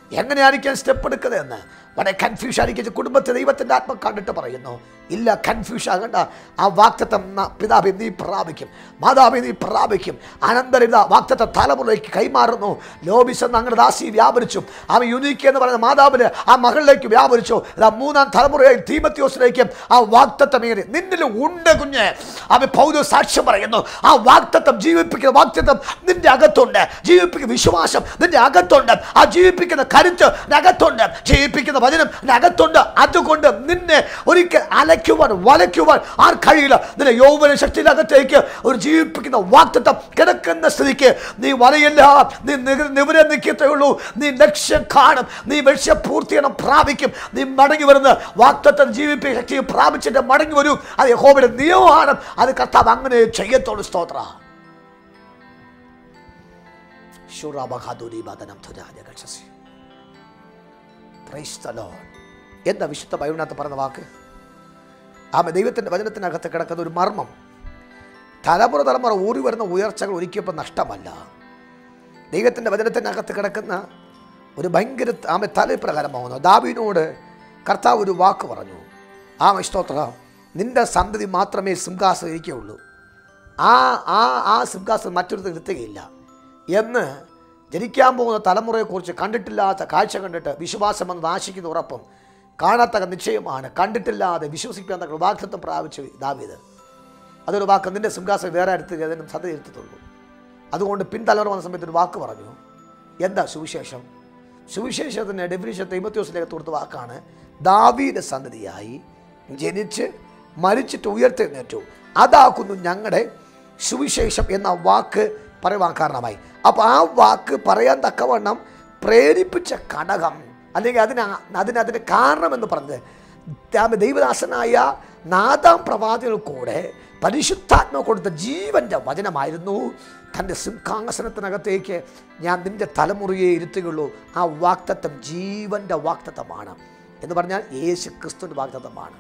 എങ്ങനെയായിരിക്കും സ്റ്റെപ്പ് എടുക്കുന്നതെന്ന് വളരെ കൺഫ്യൂഷൻ ആയിരിക്കും കുടുംബത്തെ ദൈവത്തിൻ്റെ ആത്മ കണ്ടിട്ട് പറയുന്നു ഇല്ല കൺഫ്യൂഷൻ ആകണ്ട ആ വാക്തത്വം ന- പിതാവെ നീ പ്രാപിക്കും മാതാവെ നീ പ്രാപിക്കും അനന്തരിത വാക്തത്വം തലമുറയിലേക്ക് കൈമാറുന്നു ലോബിസ് എന്ന അങ്ങനെ ദാസി വ്യാപരിച്ചു അവൻ യുനീക്ക് എന്ന് പറയുന്ന മാതാവിന് ആ മകളിലേക്ക് വ്യാപരിച്ചു ഇതാ മൂന്നാം തലമുറയിൽ തീമത്യോസിലേക്കും ആ വാക്തത്വം ഏറി നിന്നിൽ ഉണ്ട് കുഞ്ഞ് അവൻ പൗര സാക്ഷ്യം പറയുന്നു ആ വാക്തത്വം ജീവിപ്പിക്കുന്ന വാക്തത്വം നിന്റെ അകത്തുണ്ട് ജീവിപ്പിക്കുന്ന വിശ്വാസം നിന്റെ അകത്തുണ്ട് ആ ജീവിപ്പിക്കുന്ന കരുത്ത് നിന്റെ അകത്തുണ്ട് ജീവിപ്പിക്കുന്ന വചനം നിന്റെ അകത്തുണ്ട് അതുകൊണ്ട് നിന്നെ ഒരിക്കൽ അലയ്ക്കുവാൻ വലയ്ക്കുവാൻ ആർ കഴിയില്ല നിന്റെ യൗവന ശക്തിയുടെ അകത്തേക്ക് ഒരു ജീവിപ്പിക്കുന്ന വാക്തത്വം കിടക്കുന്ന സ്ഥിതിക്ക് നീ വലയില്ല നീ നിക- നിവരെ നിൽക്കത്തേ ഉള്ളൂ നീ ലക്ഷ്യം കാണും നീ ലക്ഷ്യം പൂർത്തീകരണം പ്രാപിക്കും നീ മടങ്ങി വരുന്ന വാക്തത്വം ജീവിപ്പിക്കുന്ന ശക്തി പ്രാപിച്ചിട്ട് മടങ്ങി വരൂ അത് യഹോവയുടെ നിയമമാണ് അത് കർത്താവ് അങ്ങനെ ചെയ്യത്തോളൂ സ്തോത്ര ശുറാബഹാദുരീബാദനം ധുരാജകക്ഷസി Praise the Lord. എന്താ വിശുദ്ധ ബൈബിളിനകത്ത് പറഞ്ഞ വാക്ക് ആമ ദൈവത്തിൻ്റെ വചനത്തിനകത്ത് കിടക്കുന്ന ഒരു മർമ്മം തലമുറ തലമുറ ഊറി വരുന്ന ഉയർച്ചകൾ ഒരിക്കലും നഷ്ടമല്ല ദൈവത്തിൻ്റെ വചനത്തിനകത്ത് കിടക്കുന്ന ഒരു ഭയങ്കര ആമ തലപ്രകാരമാവുന്നു ദാബിനോട് കർത്താവ് ഒരു വാക്ക് പറഞ്ഞു ആ സ്തോത്ര നിന്റെ സന്തതി മാത്രമേ സിംഹാസനം ഇരിക്കുകയുള്ളൂ ആ ആ ആ സിംഹാസനം മറ്റൊരു നിർത്തുകയില്ല എന്ന് ജനിക്കാൻ പോകുന്ന തലമുറയെക്കുറിച്ച് കണ്ടിട്ടില്ലാത്ത കാഴ്ച കണ്ടിട്ട് വിശ്വാസം എന്ന് നാശിക്കുന്ന ഉറപ്പും കാണാത്ത നിശ്ചയമാണ് കണ്ടിട്ടില്ലാതെ വിശ്വസിക്കാൻ തക്ക വാക്തത്വം പ്രാപിച്ചു ദാവീത് അതൊരു വാക്ക് നിന്റെ സിംഹാസനം വേറെ അടുത്ത് അതിനും സന്ധി ഇരുത്തത്തുള്ളൂ അതുകൊണ്ട് പിൻതലമുറ വന്ന സമയത്ത് ഒരു വാക്ക് പറഞ്ഞു എന്താ സുവിശേഷം സുവിശേഷത്തിൻ്റെ ഡെഫിനിഷൻ തൈമത്യോസിലേക്ക് കൊടുത്ത വാക്കാണ് ദാവീദ സന്തതിയായി ജനിച്ച് മരിച്ചിട്ട് ഉയർത്തെഴുന്നേറ്റു അതാക്കുന്നു ഞങ്ങളുടെ സുവിശേഷം എന്ന വാക്ക് പറയുവാൻ കാരണമായി അപ്പോൾ ആ വാക്ക് പറയാൻ തക്കവണ്ണം പ്രേരിപ്പിച്ച ഘടകം അല്ലെങ്കിൽ അതിന് അതിന് അതിന് കാരണമെന്ന് പറഞ്ഞത് ദാ- ദൈവദാസനായ നാദാം പ്രവാദികൾ കൂടെ പരിശുദ്ധാത്മ കൊടുത്ത ജീവൻ്റെ വചനമായിരുന്നു തൻ്റെ സിംഹാസനത്തിനകത്തേക്ക് ഞാൻ നിൻ്റെ തലമുറയെ ഇരുത്തുകയുള്ളൂ ആ വാക്തത്വം ജീവൻ്റെ വാക്തത്വമാണ് എന്ന് പറഞ്ഞാൽ യേശു ക്രിസ്തുവിൻ്റെ വാക്തത്വമാണ്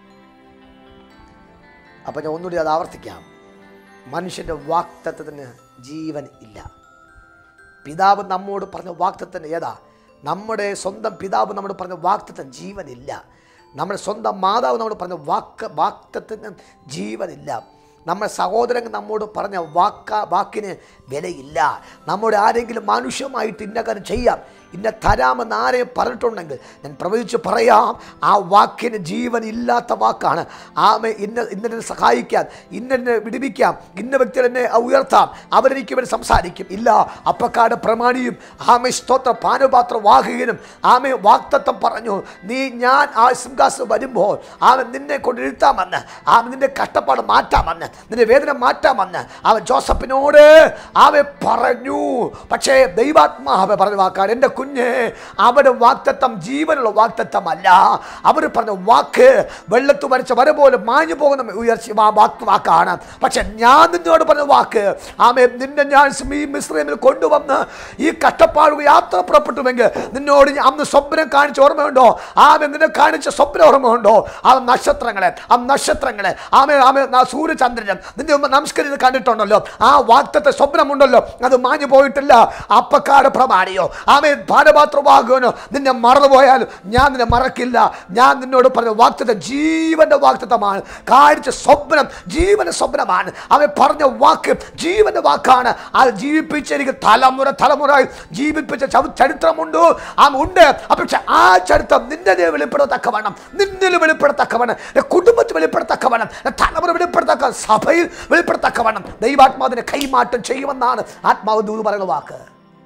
അപ്പം ഞാൻ ഒന്നുകൂടി അത് ആവർത്തിക്കാം മനുഷ്യൻ്റെ വാക്തത്വത്തിന് ജീവൻ ഇല്ല പിതാവ് നമ്മോട് പറഞ്ഞ വാക്തത്വത്തിന് ഏതാ നമ്മുടെ സ്വന്തം പിതാവ് നമ്മോട് പറഞ്ഞ വാക്തത്വം ജീവനില്ല നമ്മുടെ സ്വന്തം മാതാവ് നമ്മോട് പറഞ്ഞ വാക്ക് വാക്തത്വത്തിന് ജീവനില്ല നമ്മുടെ സഹോദരൻ നമ്മോട് പറഞ്ഞ വാക്ക വാക്കിന് വിലയില്ല നമ്മുടെ ആരെങ്കിലും മാനുഷ്യമായിട്ട് ഇന്ന കാര്യം ചെയ്യാം ഇന്ന തരാമെന്ന് ആരെയും പറഞ്ഞിട്ടുണ്ടെങ്കിൽ ഞാൻ പ്രവചിച്ച് പറയാം ആ വാക്കിന് ജീവൻ ഇല്ലാത്ത വാക്കാണ് ആമെ ഇന്ന ഇന്നെ സഹായിക്കാൻ ഇന്നെ വിടിവിക്കാം ഇന്ന വ്യക്തികൾ എന്നെ ഉയർത്താം അവരെനിക്ക് വേണ്ടി സംസാരിക്കും ഇല്ല അപ്പക്കാട് പ്രമാണിയും ആമെ സ്തോത്ര പാനപാത്ര വാഹകനും ആമെ വാക്തത്വം പറഞ്ഞു നീ ഞാൻ ആ സിംഹാസനം വരുമ്പോൾ അവൻ നിന്നെ കൊണ്ട് ഇരുത്താമെന്ന് അവൻ നിന്റെ കഷ്ടപ്പാട് മാറ്റാമെന്ന് നിന്റെ വേദന മാറ്റാമെന്ന് അവൻ ജോസഫിനോട് അവൻ പറഞ്ഞു പക്ഷേ ദൈവാത്മാവ് പറഞ്ഞ വാക്കാണ് എൻ്റെ കുഞ്ഞ് അവരുടെ വാക്തത്വം ജീവനുള്ള വാക്തത്വമല്ല അവർ പറഞ്ഞ വാക്ക് വെള്ളത്ത് വരച്ച വര പോലെ മാഞ്ഞു പോകുന്ന ഉയർച്ച വാ- വാക്ക് വാക്കാണ് പക്ഷെ ഞാൻ നിന്നോട് പറഞ്ഞ വാക്ക് ആമേ നിന്നെ ഞാൻ ഈ മിശ്രമിൽ കൊണ്ടുവന്ന് ഈ കഷ്ടപ്പാട് യാത്ര പുറപ്പെട്ടുവെങ്കിൽ നിന്നോട് ഞാൻ അന്ന് സ്വപ്നം കാണിച്ച ഓർമ്മയുണ്ടോ ആമെ നിന്നെ കാണിച്ച സ്വപ്നം ഓർമ്മയുണ്ടോ ആ നക്ഷത്രങ്ങളെ ആ നക്ഷത്രങ്ങളെ ആമേ ആമേ ആ സൂര്യചന്ദ്രൻ നിന്റെ മുമ്പ് നമസ്കരിച്ച് കണ്ടിട്ടുണ്ടല്ലോ ആ വാക്തത്തെ സ്വപ്നമുണ്ടല്ലോ അത് മാഞ്ഞു പോയിട്ടില്ല അപ്പക്കാട് പ്രമാണിയോ ആമേ പാനപാത്രമാകുവനോ നിന്നെ മറന്നുപോയാലും ഞാൻ നിന്നെ മറക്കില്ല ഞാൻ നിന്നോട് പറഞ്ഞ വാക്തത്വം ജീവന്റെ വാക്തത്വമാണ് കാണിച്ച സ്വപ്നം ജീവന്റെ സ്വപ്നമാണ് അവൻ പറഞ്ഞ വാക്ക് ജീവന്റെ വാക്കാണ് അത് ജീവിപ്പിച്ച എനിക്ക് തലമുറ തലമുറ ജീവിപ്പിച്ച ചവ- ചരിത്രമുണ്ട് ആ ഉണ്ട് അപ്പൊ പക്ഷെ ആ ചരിത്രം നിന്റെ ദൈവം വെളിപ്പെടത്തക്കവണ്ണം നിന്നിൽ വെളിപ്പെടത്തക്കവണ്ണം നിന്റെ കുടുംബത്തിൽ വെളിപ്പെടത്തക്കവണ്ണം നിന്റെ തലമുറ വെളിപ്പെടുത്തക്ക സഭയിൽ വെളിപ്പെടുത്തക്കവണ്ണം ദൈവാത്മാവിനെ കൈമാറ്റം ചെയ്യുമെന്നാണ് ആത്മാവ് ദൂത് പറയുന്ന വാക്ക്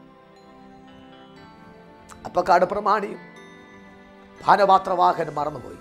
അപ്പൊ കാട് പ്രമാണിയും ഭാനപാത്രവാഹൻ മറന്നുപോയി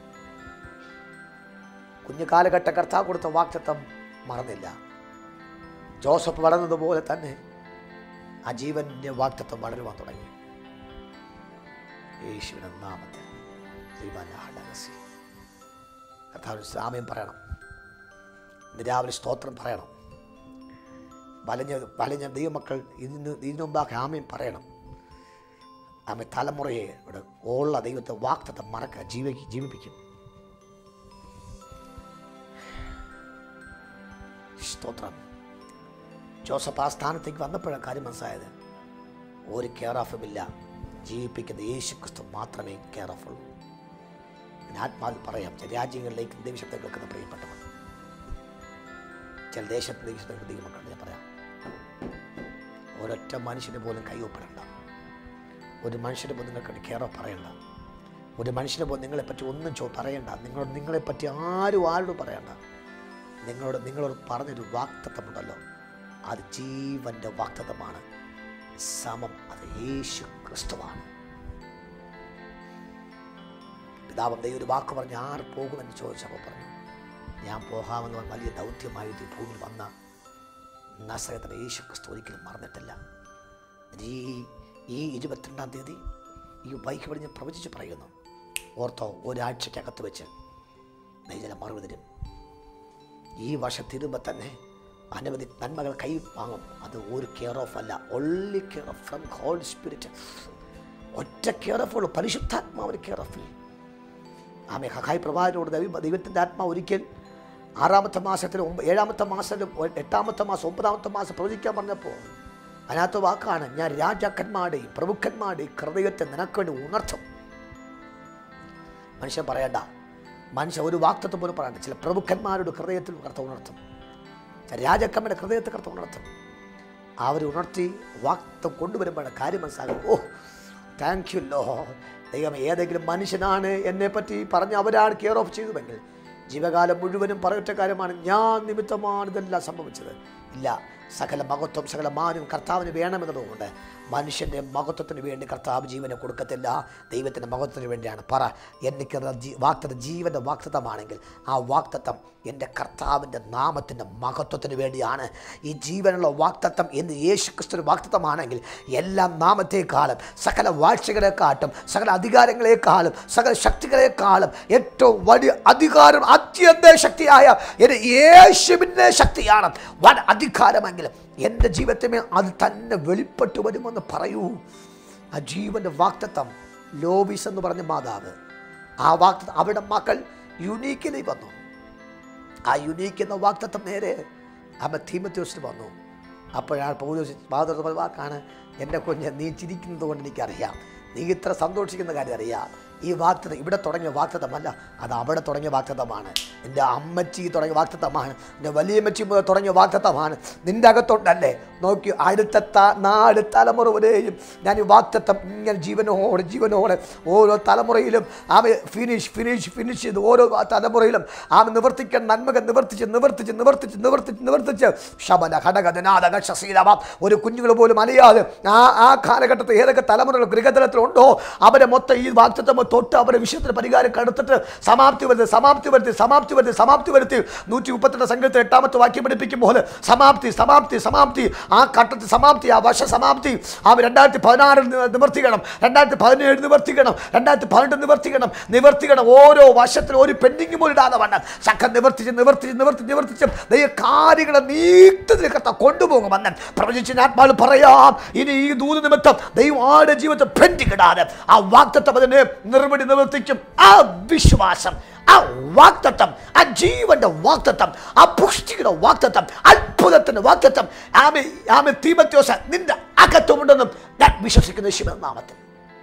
കുഞ്ഞു കാലഘട്ട കർത്താവ് കൊടുത്ത വാക്തത്വം മറന്നില്ല ജോസഫ് വളർന്നതുപോലെ തന്നെ ആ ജീവന്റെ വാക്തത്വം വളരുവാൻ തുടങ്ങി യേശുവിന്റെ നാമത്തിൽ ദൈവാലാഹലകസി. കർത്താവിന് സാമ്യം പറയണം ഇന്ന് രാവിലെ സ്തോത്രം പറയണം വലഞ്ഞ വലഞ്ഞ ദൈവമക്കൾ ഇതിന് ഇതിനു മുമ്പാകെ ആമയും പറയണം ആമെ തലമുറയെ ഇവിടെ ഉള്ള ദൈവത്തെ വാക്തത്തെ മറക്കുക ജീവി ജീവിപ്പിക്കും സ്തോത്രം ജോസഫ് ആ സ്ഥാനത്തേക്ക് വന്നപ്പോഴാണ് കാര്യം മനസ്സിലായത് ഒരു കെയർ ഓഫും ഇല്ല ജീവിപ്പിക്കുന്ന യേശു ക്രിസ്തു മാത്രമേ കെയർഫുൾ ഞാൻ ആത്മാവിൽ പറയാം ചില രാജ്യങ്ങളിലേക്ക് ദൈവശബ്ദം കേൾക്കുന്ന പ്രിയപ്പെട്ടവർ ചില ദേശത്ത് ദൈവശബ്ദം ദൈവമക്കളുണ്ട് ഞാൻ പറയാം ഒരൊറ്റ മനുഷ്യന് പോലും കൈവപ്പെടേണ്ട ഒരു മനുഷ്യന് പോലും നിങ്ങൾക്ക് കെയറോ പറയണ്ട ഒരു മനുഷ്യനെ പോലും നിങ്ങളെപ്പറ്റി ഒന്നും ചോ പറയണ്ട നിങ്ങൾ നിങ്ങളെപ്പറ്റി ആരും ആരോടും പറയണ്ട നിങ്ങളോട് നിങ്ങളോട് പറഞ്ഞൊരു വാക്തത്വമുണ്ടല്ലോ അത് ജീവൻ്റെ വാക്തത്വമാണ് സമം അത് യേശു ക്രിസ്തുവാണ് പിതാവ് ദൈവം ഒരു വാക്ക് പറഞ്ഞ് ആർ പോകുമെന്ന് ചോദിച്ചപ്പോൾ പറഞ്ഞു ഞാൻ പോകാമെന്ന് പറഞ്ഞ വലിയ ദൗത്യമായിട്ട് ഈ ഭൂമിയിൽ വന്ന നസകത്തിന് യേശു ക്രിസ്തു ഒരിക്കലും മറന്നിട്ടില്ല ഈ ഈ ഇരുപത്തിരണ്ടാം തീയതി ഈ ബൈക്ക് വഴി ഞാൻ പ്രവചിച്ച് പറയുന്നു ഓർത്തോ ഒരാഴ്ചക്കകത്ത് വെച്ച് നെയ്ജല മറുപടി തരും ഈ വർഷം തീരുമ്പോൾ തന്നെ അനവധി നന്മകൾ കൈ വാങ്ങും അത് ഒരു കെയർ ഓഫ് അല്ല only care of from holy spirit ഒറ്റ കെയർ ഓഫ് ഉള്ളൂ പരിശുദ്ധാത്മാവിന് കെയർ ഓഫ് ആമെ ഹഹായ് പ്രവാചകനോട് ദൈവ ദൈവത്തിൻ്റെ ആത്മാവ് ഒരിക്കൽ ആറാമത്തെ മാസത്തിൽ ഒമ്പ ഏഴാമത്തെ മാസത്തിലും ഒ- എട്ടാമത്തെ മാസം ഒമ്പതാമത്തെ മാസം പ്രവചിക്കാൻ പറഞ്ഞപ്പോൾ അതിനകത്ത് വാക്കാണ് ഞാൻ രാജാക്കന്മാരുടെയും പ്രഭുക്കന്മാരുടെയും ഹൃദയത്തെ നിനക്ക് വേണ്ടി ഉണർത്തും മനുഷ്യൻ പറയണ്ട മനുഷ്യൻ ഒരു വാക്തത്വം പോലും പറയണ്ട ചില പ്രഭുക്കന്മാരുടെ ഹൃദയത്തിൽ കർത്ത ഉണർത്തും ചില രാജാക്കന്മാരുടെ ഹൃദയത്തെ കർത്ത ഉണർത്തും അവർ ഉണർത്തി വാക്തം കൊണ്ടുവരുമ്പോഴാണ് കാര്യം മനസ്സിലാകും ഓ താങ്ക് യു ലോ ദൈവം ഏതെങ്കിലും മനുഷ്യനാണ് എന്നെ പറ്റി പറഞ്ഞ് അവരാണ് കെയർ ഓഫ് ചെയ്തതെങ്കിൽ ജീവകാലം മുഴുവനും പറയറ്റ കാര്യമാണ് ഞാൻ നിമിത്തമാണ് ഇതെല്ലാം സംഭവിച്ചത് ഇല്ല സകല മഹത്വം സകല മാനും കർത്താവിന് വേണമെന്നതുകൊണ്ട് മനുഷ്യൻ്റെ മഹത്വത്തിന് വേണ്ടി കർത്താവ് ജീവനെ കൊടുക്കത്തില്ല ദൈവത്തിൻ്റെ മഹത്വത്തിന് വേണ്ടിയാണ് പറ എനിക്ക് ജീ വാക്തത്വം ജീവൻ്റെ വാക്തത്വമാണെങ്കിൽ ആ വാക്തത്വം എൻ്റെ കർത്താവിൻ്റെ നാമത്തിൻ്റെ മഹത്വത്തിന് വേണ്ടിയാണ് ഈ ജീവനുള്ള വാക്തത്വം എന്ന് യേശു ക്രിസ്തു വാക്തത്വമാണെങ്കിൽ എല്ലാ നാമത്തെക്കാളും സകല വാഴ്ചകളെക്കാട്ടും സകല അധികാരങ്ങളെക്കാളും സകല ശക്തികളെക്കാളും ഏറ്റവും വലിയ അധികാരം അത്യന്ത ശക്തിയായ എൻ്റെ യേശുവിൻ്റെ ശക്തിയാണ് വൻ അധികാരമെങ്കിലും എൻ്റെ ജീവിതത്തിമേ അത് തന്നെ വെളിപ്പെട്ടു വരുമെന്ന് പറയൂ ആ ജീവൻ്റെ വാക്തത്വം ലോബിസ് എന്ന് പറഞ്ഞ മാതാവ് ആ വാക്തത്വം അവരുടെ മക്കൾ യുണീക്കിലി വന്നു ആ യുണീക്ക് എന്ന വാക്തത്വം നേരെ അമ്മ തീമത്യോസിന് വന്നു അപ്പോഴാണ് പൗലോസ് മാതൃ വാക്കാണ് എൻ്റെ കുഞ്ഞ് നീ ചിരിക്കുന്നത് കൊണ്ട് എനിക്കറിയാം നീ ഇത്ര സന്തോഷിക്കുന്ന കാര്യം അറിയാം ഈ വാക്തത ഇവിടെ തുടങ്ങിയ വാക്തത്വമല്ല അത് അവിടെ തുടങ്ങിയ വാക്തത്വമാണ് എൻ്റെ അമ്മച്ചി തുടങ്ങിയ വാക്തത്വമാണ് എൻ്റെ വലിയമ്മച്ചി മുതൽ തുടങ്ങിയ വാക്തത്വമാണ് നിൻ്റെ അകത്തോട്ടല്ലേ നോക്കി അടുത്ത ത- നാല് തലമുറ വരെയും ഞാൻ ഈ വാക്തത്വം ഇങ്ങനെ ജീവനോടെ ജീവനോടെ ഓരോ തലമുറയിലും ആമ ഫിനിഷ് ഫിനിഷ് ഫിനിഷ് ചെയ്ത് ഓരോ തലമുറയിലും ആമ നിവർത്തിക്കാൻ നന്മകൾ നിവർത്തിച്ച് നിവർത്തിച്ച് നിവർത്തിച്ച് നിവർത്തിച്ച് നിവർത്തിച്ച് ശബല ഘടകനാഥക ശശീലവ ഒരു കുഞ്ഞുങ്ങൾ പോലും അറിയാതെ ആ ആ കാലഘട്ടത്തിൽ ഏതൊക്കെ തലമുറകൾ ഗൃഹതലത്തിലുണ്ടോ അവരെ മൊത്തം ഈ വാക്തത്വം തൊട്ട് അവരെ വിഷയത്തിന് പരിഹാരം കണ്ടെത്തിട്ട് സമാപ്തി വരുത്തി സമാപ്തി വരുത്തി സമാപ്തി വരുത്തി സമാപ്തി വരുത്തി നൂറ്റി മുപ്പത്തിരണ്ട് സംഘത്തിൽ എട്ടാമത്തെ വാക്യം പഠിപ്പിക്കുമ്പോൾ സമാപ്തി സമാപ്തി സമാപ്തി ആ ഘട്ടത്തിൽ സമാപ്തി ആ വർഷ സമാപ്തി ആ രണ്ടായിരത്തി പതിനാറിൽ നി- നിവർത്തിക്കണം രണ്ടായിരത്തി പതിനേഴ് നിവർത്തിക്കണം രണ്ടായിരത്തി പതിനെട്ട് നിവർത്തിക്കണം നിവർത്തിക്കണം ഓരോ വർഷത്തിൽ ഒരു പെൻഡിങ് പോലും ഇടാതെ വണ്ണം സഖം നിവർത്തിച്ച് നിവർത്തിച്ച് നിവർത്തിച്ച് നിവർത്തിച്ച് ദൈവ കാര്യങ്ങളെ നീക്കത്തിൽ കത്ത കൊണ്ടുപോകും വന്നൻ പ്രവചിച്ച ആത്മാവ് പറയാം ഇനി ഈ ദൂത് നിമിത്തം ദൈവം ആരുടെ ജീവിതത്തെ പെൻഡിങ് ഇടാതെ ആ വാക്തത്വം അതിനെ നിർവടി നിവർത്തിക്കും ആ വിശ്വാസം ആ വാക്തത്വം ആ ജീവന്റെ വാക്തത്വം ആ പുഷ്ടിയുടെ വാക്തത്വം അത്ഭുതത്തിന്റെ വാക്തത്വം ആമെ ആമെ തീമത്യോസ നിന്റെ അകത്വമുണ്ടെന്നും ഞാൻ വിശ്വസിക്കുന്ന ശിവ നാമത്തിൽ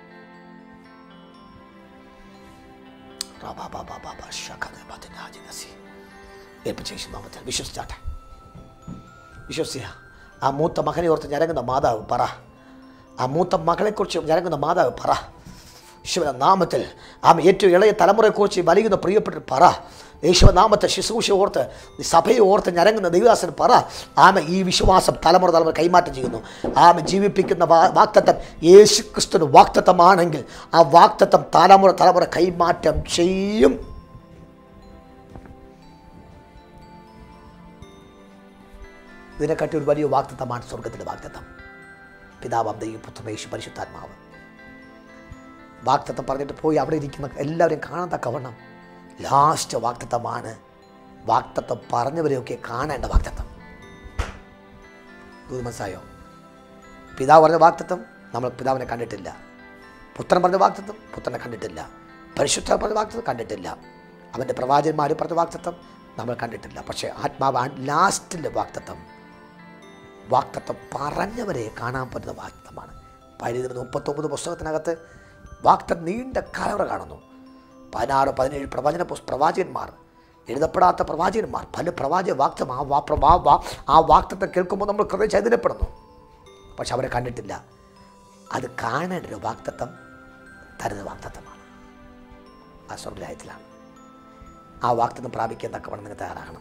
ഏൽപ്പിച്ച നാമത്തിൽ വിശ്വസിച്ചാട്ടെ വിശ്വസിയ ആ മൂത്ത മകനെ ഓർത്ത് ഞരങ്ങുന്ന മാതാവ് പറ ആ മൂത്ത മകളെക്കുറിച്ച് ഞരങ്ങുന്ന മാതാവ് പറ യേശുവിൻ്റെ നാമത്തിൽ ആ ഏറ്റവും ഇളയ തലമുറയെക്കുറിച്ച് വലിയുന്ന പ്രിയപ്പെട്ട പറ യേശുവ നാമത്തെ ശുശ്രൂഷ ഓർത്ത് സഭയെ ഓർത്ത് ഞരങ്ങുന്ന ദൈവദാസൻ പറ ആമ ഈ വിശ്വാസം തലമുറ തലമുറ കൈമാറ്റം ചെയ്യുന്നു ആമ ജീവിപ്പിക്കുന്ന വാ- വാക്തത്വം യേശു ക്രിസ്തുവിന് വാക്തത്വമാണെങ്കിൽ ആ വാക്തത്വം തലമുറ തലമുറ കൈമാറ്റം ചെയ്യും ഇതിനെക്കാട്ടി ഒരു വലിയ വാക്തത്വമാണ് സ്വർഗത്തിൻ്റെ വാക്തത്വം പിതാവാം ദൈവം പുത്രമേശു പരിശുദ്ധാത്മാവ് വാക്തത്വം പറഞ്ഞിട്ട് പോയി അവിടെ ഇരിക്കുന്ന എല്ലാവരെയും കാണാൻ തക്കവണ്ണം ലാസ്റ്റ് വാക്തത്വമാണ് വാക്തത്വം പറഞ്ഞവരെയൊക്കെ കാണേണ്ട വാക്തത്വം ഇത് മനസ്സായോ പിതാവ് പറഞ്ഞ വാക്തത്വം നമ്മൾ പിതാവിനെ കണ്ടിട്ടില്ല പുത്രൻ പറഞ്ഞ വാക്തത്വം പുത്രനെ കണ്ടിട്ടില്ല പരിശുദ്ധ പറഞ്ഞ വാക്തത്വം കണ്ടിട്ടില്ല അവൻ്റെ പ്രവാചകന്മാർ പറഞ്ഞ വാക്തത്വം നമ്മൾ കണ്ടിട്ടില്ല പക്ഷേ ആത്മാവ് ലാസ്റ്റിൻ്റെ വാക്തത്വം വാക്തത്വം പറഞ്ഞവരെ കാണാൻ പറ്റുന്ന വാക്തത്വമാണ് പഴയ നിയമം മുപ്പത്തൊമ്പത് പുസ്തകത്തിനകത്ത് വാക്തം നീണ്ട കലവറ കാണുന്നു പതിനാറ് പതിനേഴ് പ്രവചന പുസ് പ്രവാചകന്മാർ എഴുതപ്പെടാത്ത പ്രവാചകന്മാർ പല പ്രവാചക വാക്തം ആ വാ പ്രവാ വാ ആ വാക്തത്തെ കേൾക്കുമ്പോൾ നമ്മൾ ഹൃദയം ചൈതന്യപ്പെടുന്നു പക്ഷെ അവരെ കണ്ടിട്ടില്ല അത് കാണേണ്ട ഒരു വാക്തത്വം തരുന്ന വാക്തത്വമാണ് ആ സ്വർഗരാജ്യത്തിലാണ് ആ വാക്തത്വം പ്രാപിക്കാൻ തക്കവണ്ണം നിങ്ങൾ തയ്യാറാകണം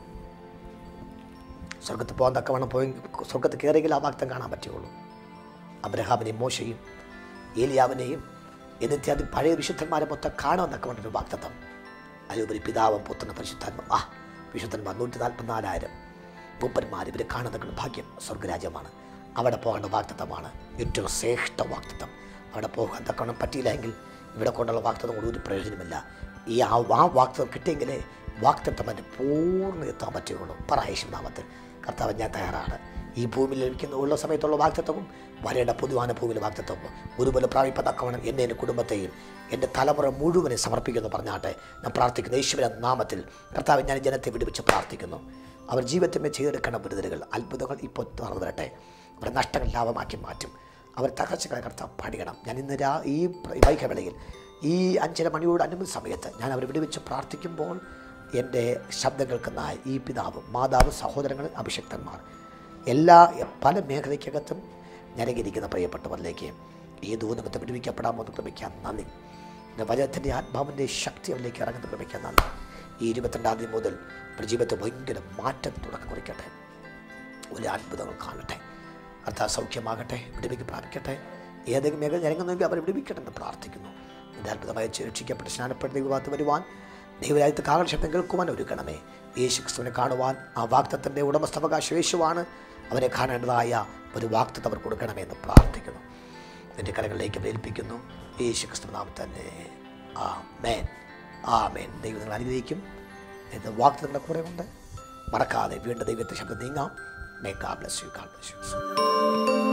സ്വർഗത്ത് പോകാൻ തക്കവണ്ണം പോയി സ്വർഗത്ത് കയറിയെങ്കിൽ ആ വാക്തം കാണാൻ പറ്റുകയുള്ളൂ അബ്രഹാമിനെയും മോശയും ഏലിയാവിനെയും എന്നിത്യാദി പഴയ വിശുദ്ധന്മാരെ മൊത്തം കാണാൻ തക്കവണ്ണം ഒരു വാക്തത്വം അതിലുപരി പിതാവും പുത്രനും പരിശുദ്ധാത്മ ആ വിശുദ്ധന്മാർ നൂറ്റി നാൽപ്പത്തിനാലായിരം മൂപ്പന്മാർ ഇവർ കാണുന്ന ഭാഗ്യം സ്വർഗരാജ്യമാണ് അവിടെ പോകേണ്ട വാക്തത്വമാണ് ഏറ്റവും ശ്രേഷ്ഠ വാക്തത്വം അവിടെ പോകാൻ തക്കവണ്ണം പറ്റിയില്ലെങ്കിൽ ഇവിടെ കൊണ്ടുള്ള വാക്തത്വം കൊണ്ട് ഒരു പ്രയോജനമില്ല ഈ ആ ആ വാക്തത്വം കിട്ടിയെങ്കിലേ വാക്തത്വം അതിൻ്റെ പൂർണ്ണ എത്താൻ പറ്റുകയുള്ളൂ പറയേശു നാമത്തിൽ കർത്താവ് ഞാൻ തയ്യാറാണ് ഈ ഭൂമിയിൽ ലഭിക്കുന്ന ഉള്ള സമയത്തുള്ള വാക്തത്വവും വരേണ്ട പൊതുവാന ഭൂമിയിലെ വാക്തത്വവും ഒരുപോലെ പ്രാപിപ്പതക്കവണ്ണം എന്നെ എൻ്റെ കുടുംബത്തെയും എൻ്റെ തലമുറ മുഴുവനെ സമർപ്പിക്കുന്നു പറഞ്ഞാട്ടെ ഞാൻ പ്രാർത്ഥിക്കുന്നു യേശുവിൻ്റെ നാമത്തിൽ കർത്താവ് ഞാൻ ഈ ജനത്തെ വിടുവിച്ച് പ്രാർത്ഥിക്കുന്നു അവർ ജീവിതത്തിന്മേൽ ചെയ്തെടുക്കേണ്ട വിടുതലുകൾ അത്ഭുതങ്ങൾ ഇപ്പോൾ തുറന്നു വരട്ടെ അവരുടെ നഷ്ടങ്ങൾ ലാഭമാക്കി മാറ്റും അവർ തകർച്ചകളെ കർത്താവ് പഠിക്കണം ഞാൻ ഇന്ന് രാ ഈ പ്ര- വൈകവേളയിൽ ഈ അഞ്ചര മണിയോട് അനുബന്ധ സമയത്ത് ഞാൻ അവരെ വിടുവിച്ച് പ്രാർത്ഥിക്കുമ്പോൾ എൻ്റെ ശബ്ദം കേൾക്കുന്ന ഈ പിതാവ് മാതാവ് സഹോദരങ്ങൾ അഭിഷക്തന്മാർ എല്ലാ പല മേഖലയ്ക്കകത്തും ഞരങ്ങിയിരിക്കുന്ന പ്രിയപ്പെട്ടവരിലേക്ക് ഈ ദൂതമത്തെ വിടുവിക്കപ്പെടാമോ എന്ന് ക്രമിക്കാൻ നന്ദി എൻ്റെ വചനത്തിൻ്റെ ആത്മാവിൻ്റെ ശക്തി അവരിലേക്ക് ഇറങ്ങുന്ന ക്രമിക്കാൻ നന്ദി ഈ ഇരുപത്തിരണ്ടാം തീയതി മുതൽ ഒരു ജീവിതത്തിൽ ഭയങ്കര മാറ്റം തുടക്കം കുറിക്കട്ടെ ഒരു അത്ഭുതങ്ങൾ കാണട്ടെ അർത്ഥാ സൗഖ്യമാകട്ടെ വിടുവിക്ക് പ്രാപിക്കട്ടെ ഏതെങ്കിലും മേഖല ഞരങ്ങുന്നെങ്കിൽ അവർ വിടുവിക്കട്ടെ എന്ന് പ്രാർത്ഥിക്കുന്നു എൻ്റെ അത്ഭുതമായി രക്ഷിക്കപ്പെട്ട് സ്നാനപ്പെട്ട ദൈവഭാഗത്ത് വരുവാൻ ദൈവരാജ്യത്ത് കാവൽ ശബ്ദം കേൾക്കുവാൻ ഒരുക്കണമേ യേശു ക്രിസ്തുവിനെ കാണുവാൻ ആ വാക്തത്തിൻ്റെ ഉടമസ്ഥവകാശം യേശുവാണ് അവരെ കാണേണ്ടതായ ഒരു വാക്തത്വം അവർ കൊടുക്കണമേ എന്ന് പ്രാർത്ഥിക്കുന്നു എൻ്റെ കരങ്ങളിലേക്ക് ഏൽപ്പിക്കുന്നു യേശു ക്രിസ്തു നാമം തന്നെ ആ മേൻ ആ മേൻ ദൈവം നിങ്ങൾ അനുഗ്രഹിക്കും എന്ന് വാക്തങ്ങളുടെ കൂടെ ഉണ്ട് മറക്കാതെ വീണ്ടും ദൈവത്തെ ശബ്ദം നീങ്ങാം may God bless you God bless U